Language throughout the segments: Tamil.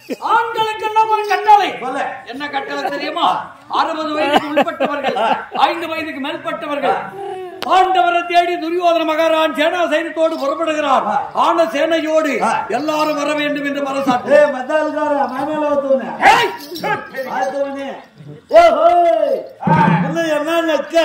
ஆண்களுக்கெல்லாம் ஒரு கட்டளை சொல்லு. என்ன கட்டளை தெரியுமா அறுபது வயதுக்கு உட்பட்டவர்கள் ஐந்து வயதுக்கு மேற்பட்டவர்கள் பாண்டவரை தேடி துரியோதன மகாராஜ் சேனா சைன்யத்தோடு புறப்படுகிறார் ஆன சேனையோடு எல்லாரும் வர வேண்டும் என்று மனசாட்டு ஏய் மத்தாளுக்கார மாமேல ஒத்துவனே ஏய்! ஆத்தவனே ஓஹோ இன்னும் என்ன நக்க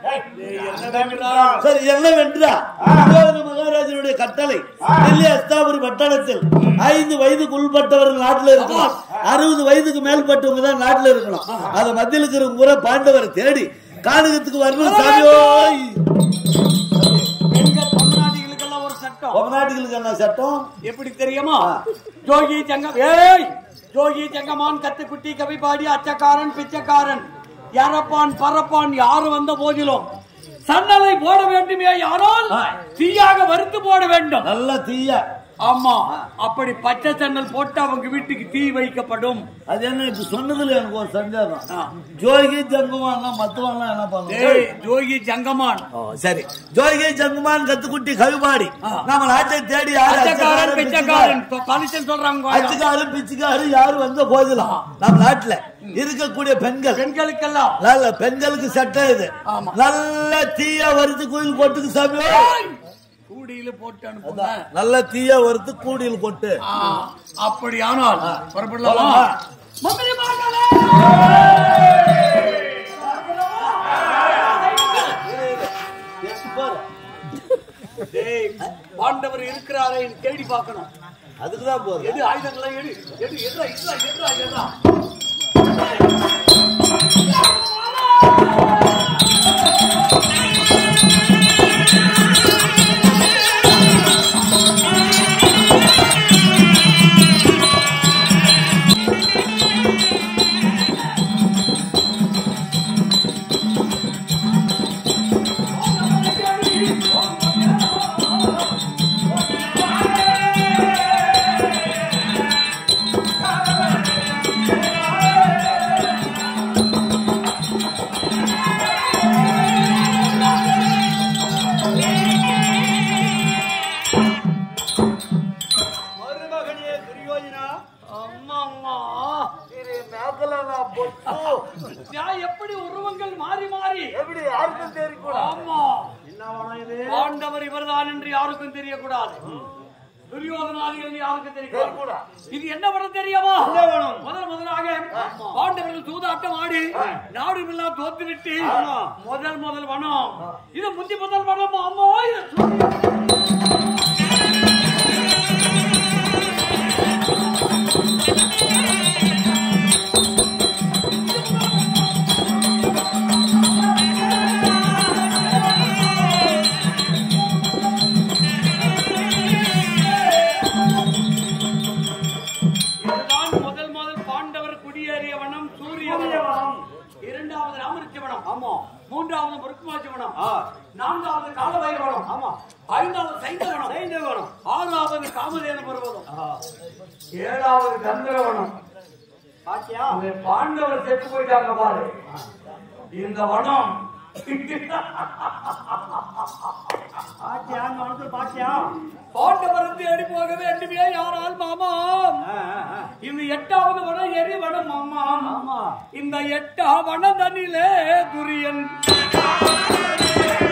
சரி என்ன வென்றா துரியோதன மகாராஜனுடைய கட்டளை டெல்லி அஸ்தாபுரி பட்டணத்தில் ஐந்து வயதுக்கு உள்பட்டவர்கள் நாட்டுல இருக்கணும் அறுபது வயதுக்கு மேல்பட்டவங்க தான் நாட்டுல இருக்கணும் அத மத்தியில் இருக்கிறவங்க பூரா பாண்டவரை தேடி கானகத்துக்கு வரணும் சாமியோய் எங்க தமிழ்நாடுகளுக்கெல்லாம் ஒரு சட்டம் தமிழ்நாட்டுகளுக்கு என்ன சட்டம் எப்படி தெரியுமா ஜோகி ஜங்கம் ஏய் ஜோகி ஜங்கமான் கத்துக்குட்டி கவிபாடி அச்சக்காரன் பிச்சைக்காரன் எரப்பான் பரப்பான் யாரு வந்த போதிலும் சன்னலை போட வேண்டுமே யாரால் தீயாக வறுத்து போட வேண்டும் நல்ல தீய ஆமா அப்படி பச்சை சன்னல் போட்டு அவங்க வீட்டுக்கு தீ வைக்கப்படும் அது என்ன இப்ப சொன்னதுல எனக்கு ஒரு சந்தேகம் ஜோகி ஜங்குமான் மத்தவன்லாம் என்ன பண்ணுவோம் ஏய் ஜோகி ஜங்கமான் சரி ஜோகி ஜங்குமான் கத்துக்குட்டி கவிபாடி நம்ம நாட்டை தேடி யாரு அச்சக்காரன் அச்சக்காரன், பிச்சைக்காரன் பனிச்சல் சொல்றாங்க அச்சுக்காரன் பிச்சுக்காரு யாரும் வந்த போதிலும் நம்ம நாட்டுல இருக்கக்கூடிய பெண்கள் பெண்களுக்கெல்லாம் நல்ல பெண்களுக்கு சட்டம் இது ஆமா. நல்ல தீயா வருது கோயில் கொட்டுக்கு சாமி கூடியில போட்டு அனுப்புங்க நல்ல தீயா வருது கூடியில் கொட்டு ஆ, அப்படியானால் புறப்படலாமா போலாமா? மந்திரி மகளே! டேய், பாண்டவர் இருக்கிறாரே தேடி பார்க்கணும் அதுக்குதான் போதும் எடு ஆயுதங்களை எடு எடு எட்ரா எட்ரா எட்ரா எட்ரா மருமகனே துரியோதனா அம்மா அம்மா இது மேக்கலனா பொட்டு நான் எப்படி உருவங்கள் மாறி மாறி எப்படி யாருக்கும் தெரியும் ஆமா என்ன வேணும் இது பாண்டவர் இவர்தான் என்று யாருக்கும் தெரியக்கூடாது துரியோதனாதிகள் யாருக்கும் தெரியக்கூடாது இது என்ன படம் தெரியுமா முதல் முதலாக பாண்டவர்கள் சூதாட்டம் ஆடி நாடு எல்லாம் தோத்து விட்டு முதல் முதல் வனம் இது முந்தி முதல் வனம் அம்மா இது சூரிய- இதுதான் முதல் முதல் பாண்டவர் குடியேறிய வனம் சூரிய வனம் இரண்டாவது ராமரிச்சி வனம் ஆமா மூன்றாவது முருக்குமாச்சி வனம் நான்காவது காலவயிறு வனம் ஆமா ஐந்தாவது சைந்த வனம் சைந்த வனம் ஆறாவது காமதேன பர்வதம் ஏழாவது கந்தரவனம் பாத்தியா பாண்டவர் செத்து போயிட்டாங்க பாரு இந்த வனம் பாத்தியா அந்த வனத்துல பாத்தியா பாண்டவர் தேடி போக வேண்டுமே யாரால் மாமாம் இந்த எட்டாவது வனம் எரி வனம் மாமாம் ஆமா இந்த எட்டா வனம் தண்ணிலே துரியன்